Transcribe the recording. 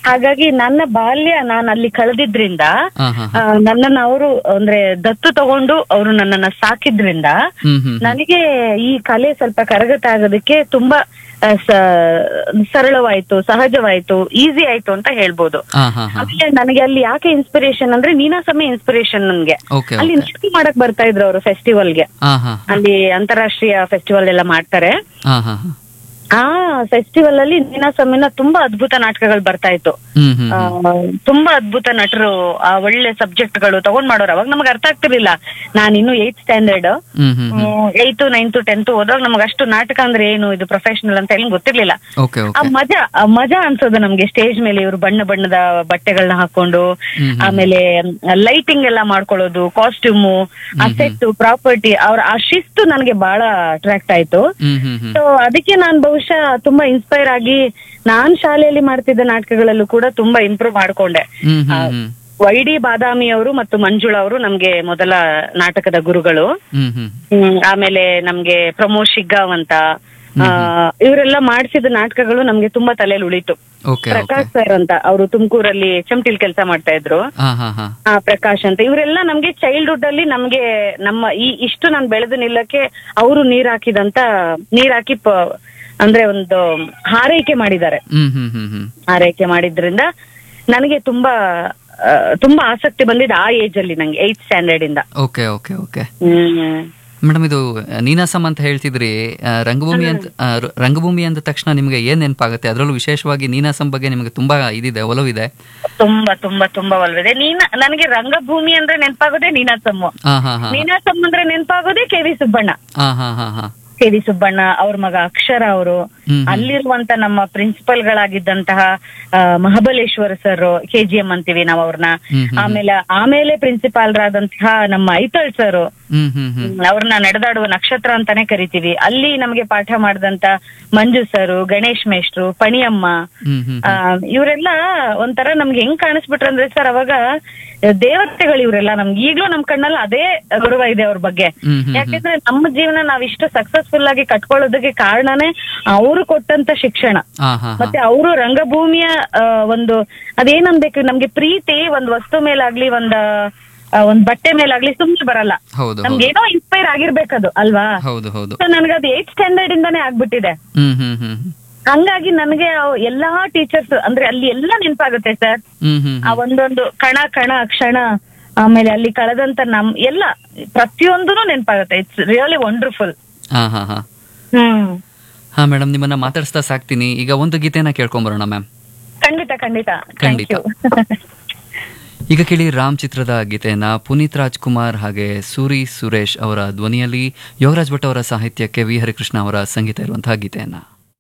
ಹಾಗಾಗಿ ನನ್ನ ಬಾಲ್ಯ ನಾನು ಅಲ್ಲಿ ಕಳೆದಿದ್ರಿಂದ ಹಾ ಹಾ ಆ, ನನ್ನನ್ನ ಅವರು ಅಂದ್ರೆ ದತ್ತು ತಗೊಂಡು ಅವರು ನನ್ನನ್ನ ಸಾಕಿದ್ರಿಂದ ಹ್ಮ್ ಹ್ಮ್ ನನಗೆ ಈ ಕಲೆ ಸ್ವಲ್ಪ ಕರಗತ ಆಗೋದಕ್ಕೆ ತುಂಬಾ ಆ, ಸ- ಸರಳವಾಯ್ತು ಸಹಜವಾಯ್ತು ಈಸಿ ಆಯ್ತು ಅಂತ ಹೇಳ್ಬೋದು ಹಾ ಹಾ ಹಾ ಆಮೇಲೆ ನನಗೆ ಅಲ್ಲಿ ಯಾಕೆ ಇನ್ಸ್ಪಿರೇಷನ್ ಅಂದ್ರೆ ನೀನಾಸಮೆ ಇನ್ಸ್ಪಿರೇಷನ್ ನನ್ಗೆ ಓಕೆ ಅಲ್ಲಿ ಓಕೆ ನೃತ್ಯ ಮಾಡಕ್ ಬರ್ತಾ ಇದ್ರು ಅವರು ಫೆಸ್ಟಿವಲ್ಗೆ ಹಾ ಹಾ ಅಲ್ಲಿ ಅಂತಾರಾಷ್ಟ್ರೀಯ ಫೆಸ್ಟಿವಲ್ ಎಲ್ಲ ಮಾಡ್ತಾರೆ ಹಾ ಹಾ ಹಾ ಆ ಫೆಸ್ಟಿವಲ್ ಅಲ್ಲಿ ನೀನಾಸಮಿನ ತುಂಬಾ ಅದ್ಭುತ ನಾಟಕಗಳು ಬರ್ತಾ ಇತ್ತು ಹ್ಮ್ ಹ್ಮ್ ಆ, ತುಂಬಾ ಅದ್ಭುತ ನಟರು ಆ ಒಳ್ಳೆ ಸಬ್ಜೆಕ್ಟ್ ಗಳು ತಗೊಂಡ್ ಮಾಡೋರು ಅವಾಗ ನಮ್ಗೆ ಅರ್ಥ ಆಗ್ತಿರ್ಲಿಲ್ಲ ನಾನು ಇನ್ನು eighth standard hmm hmm hmm eighth ninth tenth ಹೋದಾಗ ನಮ್ಗೆ ಅಷ್ಟು ನಾಟಕ ಅಂದ್ರೆ ಏನು ಇದು ಪ್ರೊಫೆಷನಲ್ ಅಂತ ಹೇಳಿ ಗೊತ್ತಿರ್ಲಿಲ್ಲ ಓಕೆ ಆ ಓಕೆ ಮಜಾ ಆ ಮಜಾ ಅನ್ಸೋದು ನಮ್ಗೆ ಸ್ಟೇಜ್ ಮೇಲೆ ಇವರು ಬಣ್ಣ ಬಣ್ಣದ ಬಟ್ಟೆಗಳನ್ನ ಹಾಕೊಂಡು ಹ್ಮ್ ಹ್ಮ್. ಆಮೇಲೆ ಲೈಟಿಂಗ್ ಎಲ್ಲ ಮಾಡ್ಕೊಳ್ಳೋದು ಕಾಸ್ಟ್ಯೂಮು ಆ ಸೆಟ್ ಪ್ರಾಪರ್ಟಿ ಅವ್ರ ಆ ಶಿಸ್ತು ನನಗೆ ಬಹಳ ಅಟ್ರಾಕ್ಟ್ ಆಯ್ತು ಹ್ಮ್ ಹ್ಮ್ ಹ್ಮ್ ಸೊ ಅದಕ್ಕೆ ನಾನು ಬಹುಶಃ ತುಂಬಾ ಇನ್ಸ್ಪೈರ್ ಆಗಿ ನಾನ್ ಶಾಲೆಯಲ್ಲಿ ಮಾಡ್ತಿದ್ದ ನಾಟಕಗಳಲ್ಲೂ ಕೂಡ ತುಂಬಾ ಇಂಪ್ರೂವ್ ಮಾಡ್ಕೊಂಡೆ ಹ್ಮ್ ಹ್ಮ್ ಹ್ಮ್ ವೈ ಡಿ ಬಾದಾಮಿ ಅವರು ಮತ್ತು ಮಂಜುಳಾ ಅವರು ನಮ್ಗೆ ಮೊದಲ ನಾಟಕದ ಗುರುಗಳು ಹ್ಮ್ ಹ್ಮ್ ಹ್ಮ್, ಆಮೇಲೆ ನಮ್ಗೆ ಪ್ರಮೋದ್ ಶಿಗ್ಗಾವ್ ಅಂತ ಆ, ಇವರೆಲ್ಲ ಮಾಡಿಸಿದ ನಾಟಕಗಳು ನಮ್ಗೆ ತುಂಬಾ ತಲೆಯಲ್ಲಿ ಉಳಿತು ಓಕೆ ಓಕೆ ಪ್ರಕಾಶ್ ಸರ್ ಅಂತ ಅವರು ತುಮಕೂರಲ್ಲಿ ಚಮಟಿಲ್ ಕೆಲಸ ಮಾಡ್ತಾ ಇದ್ರು ಹಾ ಹಾ ಹಾ ಆ ಪ್ರಕಾಶ್ ಅಂತ ಇವರೆಲ್ಲ ನಮ್ಗೆ ಚೈಲ್ಡ್ಹುಡ್ ಅಲ್ಲಿ ನಮ್ಗೆ ನಮ್ಮ ಈ ಇಷ್ಟು ನಾನು ಬೆಳೆದು ನಿಲ್ಲಕ್ಕೆ ಅವರು ನೀರ್ ಹಾಕಿದಂತ ನೀರ್ ಹಾಕಿ ಪ- ಅಂದ್ರೆ ಒಂದು ಹಾರೈಕೆ ಮಾಡಿದ್ದಾರೆ ಹ್ಮ್ ಹ್ಮ್ ಹ್ಮ್ ಹ್ಮ್ ಆರೈಕೆ ಮಾಡಿದ್ರಿಂದ ನನಗೆ ತುಂಬಾ ಆ, ತುಂಬಾ ಆಸಕ್ತಿ ಬಂದಿದ್ದು ಆ ಏಜ್ ಅಲ್ಲಿ ನಂಗೆ ಏಯ್ತ್ ಸ್ಟ್ಯಾಂಡರ್ಡ್ ಇಂದ okay okay okay hmm madam ಇದು ನೀನಾಸಂ ಅಂತ ಹೇಳ್ತಿದ್ರಿ ಆ, ರಂಗಭೂಮಿ ಅಂತ ಆ, ರ- ರಂಗಭೂಮಿ ಅಂದ ತಕ್ಷಣ ನಿಮಗೆ ಏನ್ ನೆನಪಾಗುತ್ತೆ ಅದರಲ್ಲೂ ವಿಶೇಷವಾಗಿ ನೀನಾಸಂ ಬಗ್ಗೆ ನಿಮಗೆ ತುಂಬಾ ಇದಿದೆ ಒಲವಿದೆ ತುಂಬಾ ತುಂಬಾ ತುಂಬಾ ಒಲ್ವಿದೆ ನೀನ ನನಗೆ ರಂಗಭೂಮಿ ಅಂದ್ರೆ ನೆನಪಾಗೋದೇ ನೀನಾಸಮ್ಮು ಹಾ ಹಾ ಹಾ ನೀನಾಸಮ್ ಅಂದ್ರೆ ನೆನಪಾಗೋದೇ ಕೆ ವಿ ಸುಬ್ಬಣ್ಣ ಹಾ ಹಾ ಹಾ ಹಾ ಕೆ ವಿ ಸುಬ್ಬಣ್ಣ ಅವ್ರ ಮಗ ಅಕ್ಷರ ಅವರು ಹ್ಮ್ ಹ್ಮ್. ಅಲ್ಲಿರುವಂತ ನಮ್ಮ ಪ್ರಿನ್ಸಿಪಲ್ ಗಳಾಗಿದ್ದಂತಹ ಆ, Mahabaleshwar sir K G M ಅಂತೀವಿ ನಾವು ಅವ್ರನ್ನ ಹ್ಮ್ ಹ್ಮ್. ಆಮೇಲೆ ಆಮೇಲೆ ಪ್ರಿನ್ಸಿಪಾಲ್ರಾದಂತಹ ನಮ್ಮ ಐತಳ್ ಸರ್ ಹ್ಮ್ ಹ್ಮ್ ಹ್ಮ್ ಅವ್ರನ್ನ ನಡೆದಾಡುವ ನಕ್ಷತ್ರ ಅಂತಾನೆ ಕರಿತೀವಿ ಅಲ್ಲಿ ನಮಗೆ ಪಾಠ ಮಾಡಿದಂತ ಮಂಜು ಸರ್ ಗಣೇಶ್ ಮೇಷ್ಟ್ರು ಪಣಿಯಮ್ಮ ಹ್ಮ್ ಹ್ಮ್ ಆ, ಇವರೆಲ್ಲ ಒಂಥರ ನಮ್ಗೆ ಹೆಂಗ್ ಕಾಣಿಸ್ಬಿಟ್ರು ಅಂದ್ರೆ ಸರ್ ಅವಾಗ ದೇವತೆಗಳು ಇವರೆಲ್ಲ ನಮ್ಗೆ ಈಗ್ಲೂ ನಮ್ ಕಣ್ಣಲ್ಲಿ ಅದೇ ಗೌರವ ಇದೆ ಅವ್ರ ಬಗ್ಗೆ ಹ್ಮ್ ಹ್ಮ್ ಹ್ಮ್ ಯಾಕಂದ್ರೆ ನಮ್ಮ ಜೀವನ ನಾವ್ ಇಷ್ಟು ಸಕ್ಸಸ್ಫುಲ್ ಆಗಿ ಕಟ್ಕೊಳ್ಳೋದಕ್ಕೆ ಕಾರಣನೇ ಅವರು ಕೊಟ್ಟಂತ ಶಿಕ್ಷಣ ಹಾ ಹಾ ಹಾ ಮತ್ತೆ ಅವರು ರಂಗಭೂಮಿಯ ಆ, ಒಂದು ಅದೇನನ್ಬೇಕು ನಮ್ಗೆ ಪ್ರೀತಿ ಒಂದ್ ವಸ್ತು ಮೇಲಾಗ್ಲಿ ಒಂದ್ ಆ, ಒಂದ್ ಬಟ್ಟೆ ಮೇಲಾಗ್ಲಿ ಸುಮ್ನೆ ಬರಲ್ಲ ಹೌದು ಹೌದು ನಮ್ಗೇನೋ ಇನ್ಸ್ಪೈರ್ ಆಗಿರ್ಬೇಕದು ಅಲ್ವಾ ಹೌದು ಹೌದು ಸೊ ನನ್ಗದು ಏಟ್ ಸ್ಟ್ಯಾಂಡರ್ಡ್ ಇಂದಾನೇ ಆಗ್ಬಿಟ್ಟಿದೆ ಹ್ಮ್ ಹ್ಮ್ ಹ್ಮ್ ಹಂಗಾಗಿ ನನಗೆ ಅವ್ ಎಲ್ಲಾ ಟೀಚರ್ಸ್ ಅಂದ್ರೆ ಅಲ್ಲಿ ಎಲ್ಲ ನೆನಪಾಗುತ್ತೆ ಸರ್ ಹ್ಮ್ ಹ್ಮ್ ಆ ಒಂದೊಂದು ಕಣ ಕಣ ಕ್ಷಣ ಆಮೇಲೆ ಅಲ್ಲಿ ಕಳೆದಂತ ನಮ್ ಎಲ್ಲ ಪ್ರತಿಯೊಂದೂ ನೆನಪಾಗುತ್ತೆ ಇಟ್ಸ್ ರಿಯಲಿ ವಂಡರ್ಫುಲ್ ಹಾ ಹಾ ಹಾ ಹ್ಮ್ ಹಾ ಮೇಡಮ್ ನಿಮ್ಮನ್ನ ಮಾತಾಡಿಸ್ತಾ ಸಾಕ್ತೀನಿ ಈಗ ಒಂದು ಗೀತೆನ ಕೇಳ್ಕೊಂಬರೋಣ ಮ್ಯಾಮ್ ಖಂಡಿತ ಖಂಡಿತ ಖಂಡಿತ. ಥ್ಯಾಂಕ್ ಯು ಈಗ ಕೇಳಿ ರಾಮ್ ಚಿತ್ರದ ಗೀತೆಯನ್ನ ಪುನೀತ್ ರಾಜ್ಕುಮಾರ್ ಹಾಗೆ ಸೂರಿ ಸುರೇಶ್ ಅವರ ಧ್ವನಿಯಲ್ಲಿ ಯೋಗರಾಜ್ ಭಟ್ ಅವರ ಸಾಹಿತ್ಯಕ್ಕೆ ವಿ ಹರಿಕೃಷ್ಣ ಅವರ ಸಂಗೀತ ಇರುವಂತಹ ಗೀತೆಯನ್ನ